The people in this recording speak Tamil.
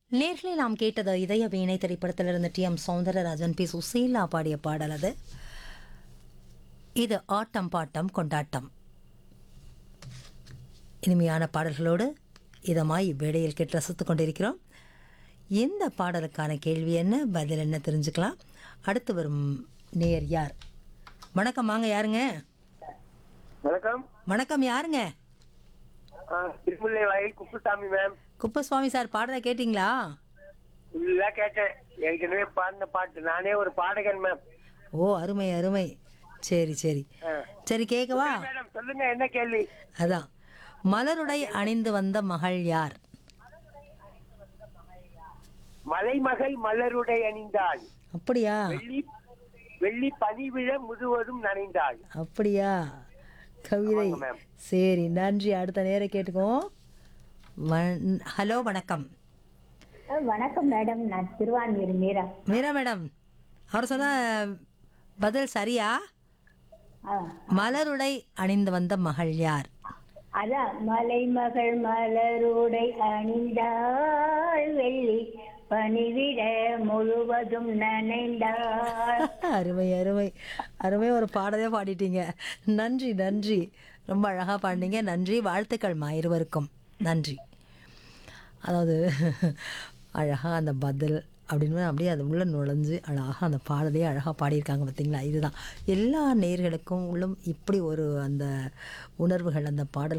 நேர்களை நாம் கேட்டது இதய வீணை திரைப்படத்திலிருந்து T M Soundararajan P Susheela பாடிய பாடல் அது இது ஆட்டம் பாட்டம் கொண்டாட்டம் இனிமையான பாடல்களோடு இதமாய் இவ்வேளையில் கேட்டு ரசித்துக் கொண்டிருக்கிறோம் இந்த பாடலுக்கான கேள்வி என்ன பதில் என்ன தெரிஞ்சுக்கலாம் அடுத்து வரும் நேர் யார் வணக்கம் வாங்க யாருங்க வணக்கம் வணக்கம் யாருங்க ஆ, திருமுல்லை வயல் குப்புசாமி மேம் குப்பசுவாமி சார் பாடலை கேட்டிங்களா இல்ல கேட்டேன் ஏற்கனவே பாடின பாட்டு நானே ஒரு பாடகன் மேம் ஓ அருமை அருமை சரி சரி ஆ. சரி கேட்கவா மேடம் சொல்லுங்க என்ன கேள்வி அதான் மலருடை அணிந்து வந்த மகள் யார் மலைமகள் மலருடை அணிந்தாள் அப்படியா வெள்ளி வெள்ளி பனி விழ முழுவதும் நனைந்தாள் அப்படியா கவிதை ஆமாங்க மேம். சரி நன்றி அடுத்த நேரம் கேட்டுக்குவோம் வண்- ஹலோ வணக்கம் அஹ் வணக்கம் மேடம் நான் திருவான்மீர் மீரா மீரா மேடம் அவர் சொன்ன பதில் சரியா ஆ, மலருடை அணிந்து வந்த மகள் யார் அதான் மலைமகள் மலருடை அணிந்தாள் வெள்ளி பனிவிட முழுவதும் நனைந்தாள் அருமை அருமை அருமை ஒரு பாடலே பாடிட்டீங்க நன்றி நன்றி ரொம்ப அழகாக பாடினீங்க நன்றி வாழ்த்துக்கள்மா இருவருக்கும் நன்றி அதாவது அழகாக அந்த பதில் அப்படின்னு அப்படியே அது உள்ளே நுழைஞ்சு அழகாக அந்த பாடலையே அழகாக பாடியிருக்காங்க பார்த்தீங்களா இதுதான் எல்லா நேயர்களுக்கும் உள்ளும் இப்படி ஒரு அந்த உணர்வுகள் அந்த பாடல்